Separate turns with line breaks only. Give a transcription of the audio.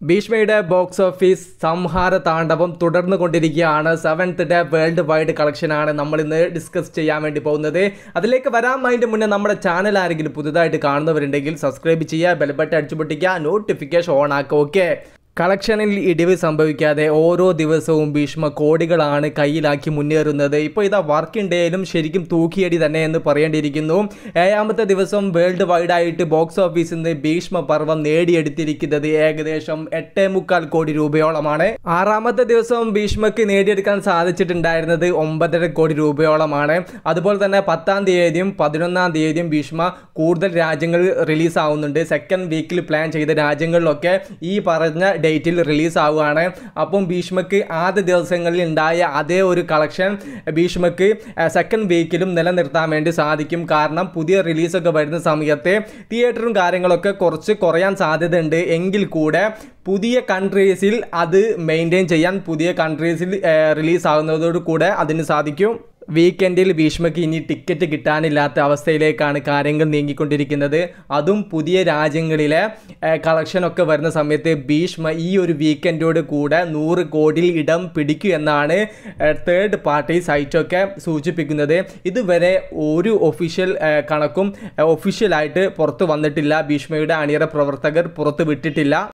ഭീഷ്മയുടെ box office സംഹാര താണ്ഡവം തുടർന്നു കൊണ്ടിരിക്കുകയാണ് സെവൻത്ത് ഡേ വേൾഡ് വൈഡ് കളക്ഷനാണ് നമ്മൾ ഇന്ന് ഡിസ്കസ് ചെയ്യാൻ വേണ്ടി പോകുന്നത് അതിലേക്ക് വരാൻ അതിൻ്റെ മുന്നേ നമ്മുടെ ചാനൽ ആരെങ്കിലും പുതുതായിട്ട് കാണുന്നവരുണ്ടെങ്കിൽ സബ്സ്ക്രൈബ് ചെയ്യുക ബെൽബട്ടൺ അടിച്ചു പൊട്ടിക്കുക നോട്ടിഫിക്കേഷൻ ഓൺ ആക്കുക ഓക്കെ കളക്ഷനിൽ ഇടിവ് സംഭവിക്കാതെ ഓരോ ദിവസവും ഭീഷ്മ കോടികളാണ് കയ്യിലാക്കി മുന്നേറുന്നത് ഇപ്പോൾ ഇതാ വർക്കിംഗ് ഡേയിലും ശരിക്കും തൂക്കിയടി തന്നെ എന്ന് പറയേണ്ടിയിരിക്കുന്നു ഏഴാമത്തെ ദിവസം വേൾഡ് വൈഡായിട്ട് ബോക്സ് ഓഫീസിൽ നിന്ന് ഭീഷ്മ പർവ്വം നേടിയെടുത്തിരിക്കുന്നത് ഏകദേശം എട്ടേ മുക്കാൽ കോടി രൂപയോളമാണ് ആറാമത്തെ ദിവസം ഭീഷ്മക്ക് നേടിയെടുക്കാൻ സാധിച്ചിട്ടുണ്ടായിരുന്നത് ഒമ്പതര കോടി രൂപയോളമാണ് അതുപോലെ തന്നെ പത്താം തീയതിയും പതിനൊന്നാം തീയതിയും ഭീഷ്മ കൂടുതൽ രാജ്യങ്ങൾ റിലീസ് ആവുന്നുണ്ട് സെക്കൻഡ് വീക്കിൽ പ്ലാൻ ചെയ്ത രാജ്യങ്ങളിലൊക്കെ ഈ പറഞ്ഞ ഡേറ്റിൽ റിലീസ് ആവുകയാണ് അപ്പം ഭീഷ്മക്ക് ആദ്യ ദിവസങ്ങളിൽ ഉണ്ടായ അതേ ഒരു കളക്ഷൻ ഭീഷ്മക്ക് സെക്കൻഡ് വീക്കിലും നിലനിർത്താൻ വേണ്ടി സാധിക്കും കാരണം പുതിയ റിലീസൊക്കെ വരുന്ന സമയത്ത് തിയേറ്ററും കാര്യങ്ങളൊക്കെ കുറച്ച് കുറയാൻ സാധ്യതയുണ്ട് എങ്കിൽ കൂടെ പുതിയ കൺട്രീസിൽ അത് മെയിൻറ്റെയിൻ ചെയ്യാൻ പുതിയ കൺട്രീസിൽ റിലീസ് ആകുന്നതോടു കൂടെ അതിന് സാധിക്കും വീക്കെൻഡിൽ ഭീഷ്മയ്ക്ക് ഇനി ടിക്കറ്റ് കിട്ടാനില്ലാത്ത അവസ്ഥയിലേക്കാണ് കാര്യങ്ങൾ നീങ്ങിക്കൊണ്ടിരിക്കുന്നത് അതും പുതിയ രാജ്യങ്ങളിലെ കളക്ഷനൊക്കെ വരുന്ന സമയത്ത് ഭീഷ്മ ഈ ഒരു വീക്കെൻഡോട് കൂടെ നൂറ് കോടിയിൽ ഇടം പിടിക്കൂ എന്നാണ് തേർഡ് പാർട്ടി സൈറ്റൊക്കെ സൂചിപ്പിക്കുന്നത് ഇതുവരെ ഒരു ഒഫീഷ്യൽ കണക്കും ഒഫീഷ്യലായിട്ട് പുറത്ത് വന്നിട്ടില്ല ഭീഷ്മയുടെ അണിയറ പ്രവർത്തകർ പുറത്ത് വിട്ടിട്ടില്ല